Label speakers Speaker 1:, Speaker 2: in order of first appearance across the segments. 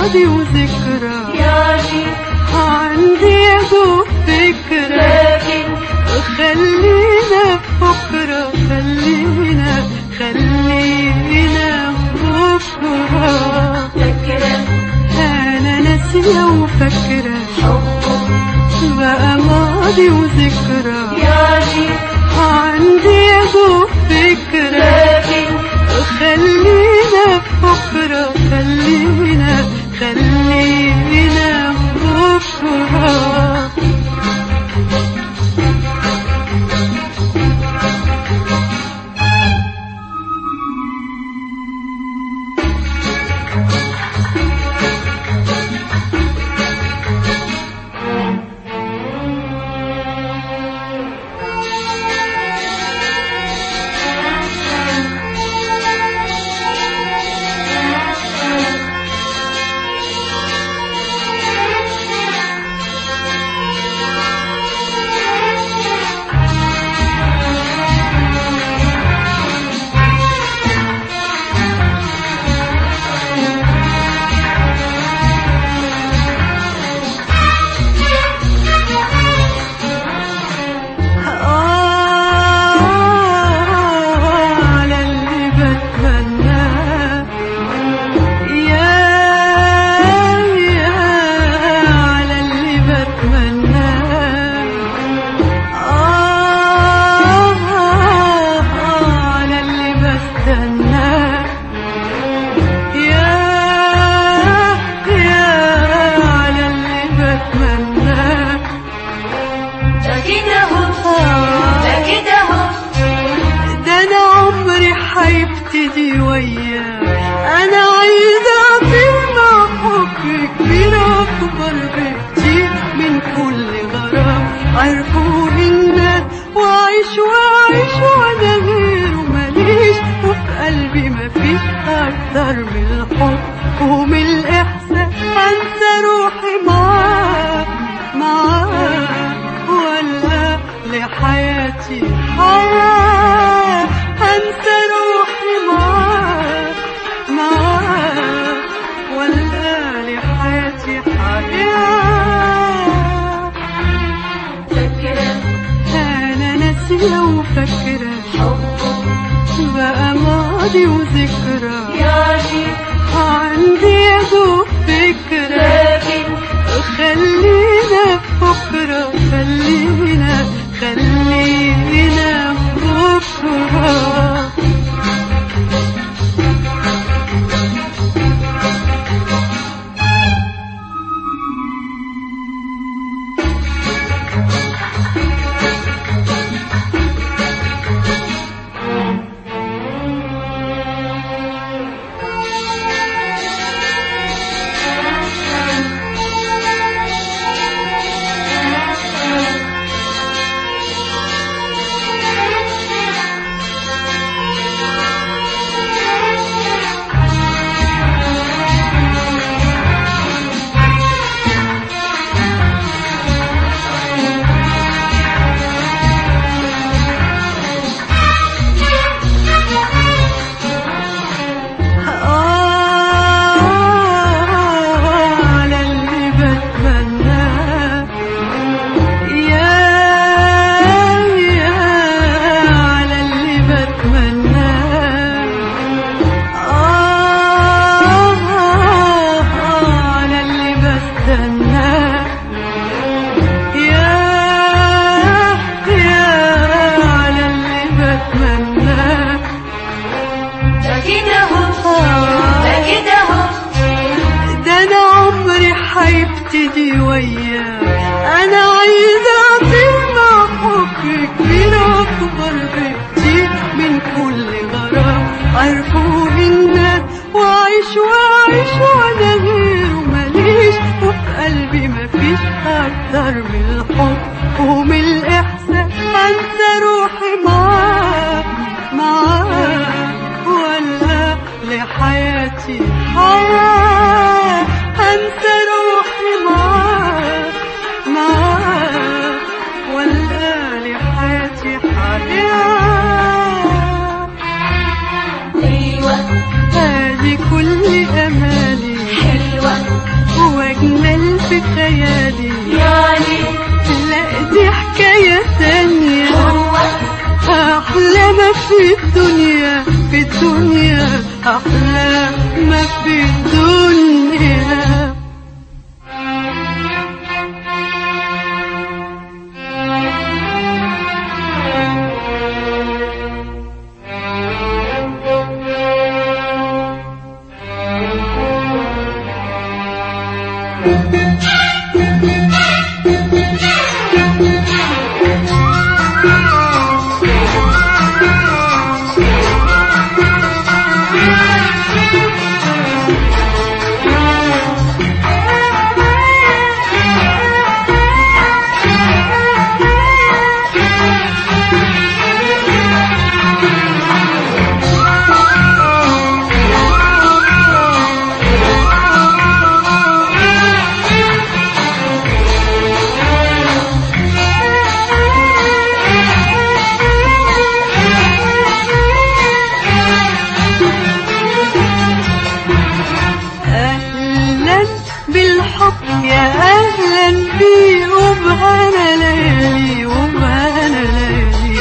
Speaker 1: ماضي وذكرى
Speaker 2: يعني
Speaker 1: عندي يا دوب فكرة
Speaker 2: لكن
Speaker 1: خلينا بكرة خلينا خلينا بكرة
Speaker 2: فكرة
Speaker 1: أنا ناسية وفاكرة
Speaker 2: حبه
Speaker 1: بقى ماضي وذكرى
Speaker 2: يعني
Speaker 1: عندي يا دوب فكرة
Speaker 2: لكن
Speaker 1: خلينا بكرة خلينا خلينا بكرة على اللي بتمناه يا يا على اللي بتمناه آه على اللي بستناه يا يا على اللي بتمناه
Speaker 2: ده كده هو ده كده هو
Speaker 1: ده انا عمري هيبتدي وياه انا عايزه اطير مع حب كبير اكبر بكتير من كل غرام عرفوا الناس واعيش واعيش وانا غيره ماليش وفي قلبي مفيش اكتر من الحب ومن الاحساس انسى روحي معاه معاه ولا لحياتي حياة أنسى روحي معاه معاه ولا لحياتي حياة
Speaker 2: فكرة
Speaker 1: أنا ناسية وفاكرة
Speaker 2: حبه
Speaker 1: بقى ماضي وذكرى
Speaker 2: يعني
Speaker 1: عندي يا دوب فكرة
Speaker 2: لكن
Speaker 1: خلينا بكرة خلينا خلينا بكرة على اللي بتمناه يا يا على اللي بتمناه آه على اللي بستناه يا يا على اللي بتمناه
Speaker 2: ده كده هو ده كده هو
Speaker 1: ده انا عمري هيبتدي وياه انا عايزه اطير مع حب كبير اكبر بكتير من كل غرام عرفوا الناس واعيش واعيش وانا غيره ماليش وفي قلبي مفيش اكتر من الحب ومن الاحساس انسى روحي معاه معاه ولا لحياتي حياة أنسى روحي معاه معاه ولا لحياتي حياة
Speaker 2: ايوه
Speaker 1: هذه كل أمالي
Speaker 2: حلوة
Speaker 1: أحلى ما في الدنيا أهلا بالحب يا أهلا بي وبهنا ليالي وبهنا ليالي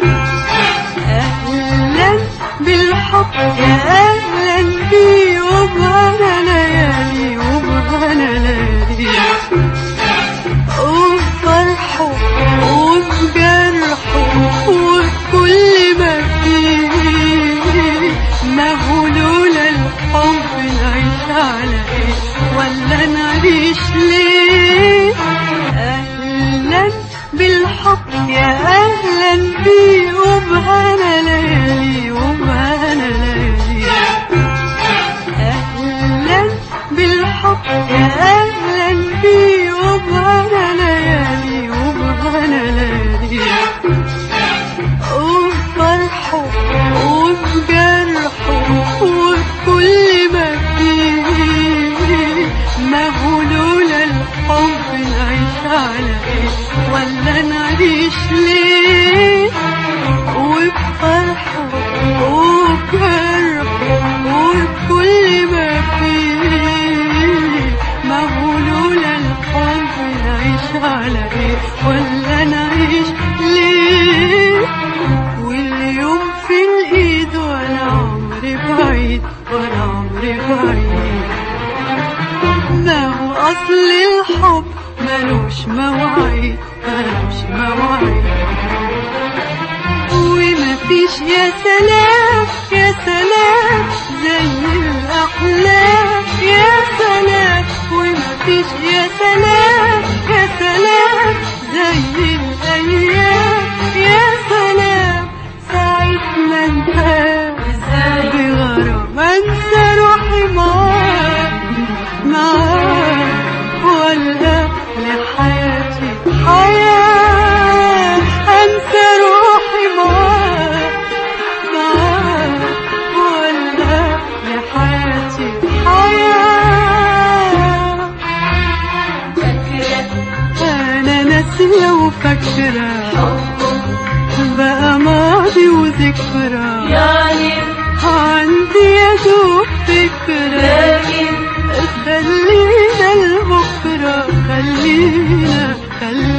Speaker 1: أهلا بالحب يا أهلا بي وبهنا ليالي وبهنا ليالي وبفرحه وبجرحه وبكل ما فيه ما هو لولا الحب نعيش على ايه ولا نعيش ليه اهلا بالحب يا اهلا بيه وبهنا ليالي وبهنا ليالي أهلا بالحب يا أهلا بي وبهنا ليالي وبهنا ليالي وبفرحه وبجرحه وبكل ما فيه ما هو لولا الحب نعيش على ايه ولا نعيش ليه وبفرحه وبجرحه وبكل ما فيه ما هو لولا الحب نعيش على ايه ولا نعيش ليه واليوم في الايد وانا عمري بعيد وانا عمري بعيد ما هو اصل الحب ملوش مواعيد ملوش مواعيد وما فيش يا سلام يا سلام زي الأحلام يا سلام وما فيش يا سلام يا سلام زي الأيام يا سلام ساعة ما انتهى بغرام انسى روحي معاك معاك ولا لحياتي حياة انسى روحي معاك معاك ولا لحياتي حياة انا ناسية وفاكرة بقى ماضي وذكرى
Speaker 2: يعني
Speaker 1: عندي يا دوب فكرة
Speaker 2: لكن
Speaker 1: خلينا لبكرة خلينا خلينا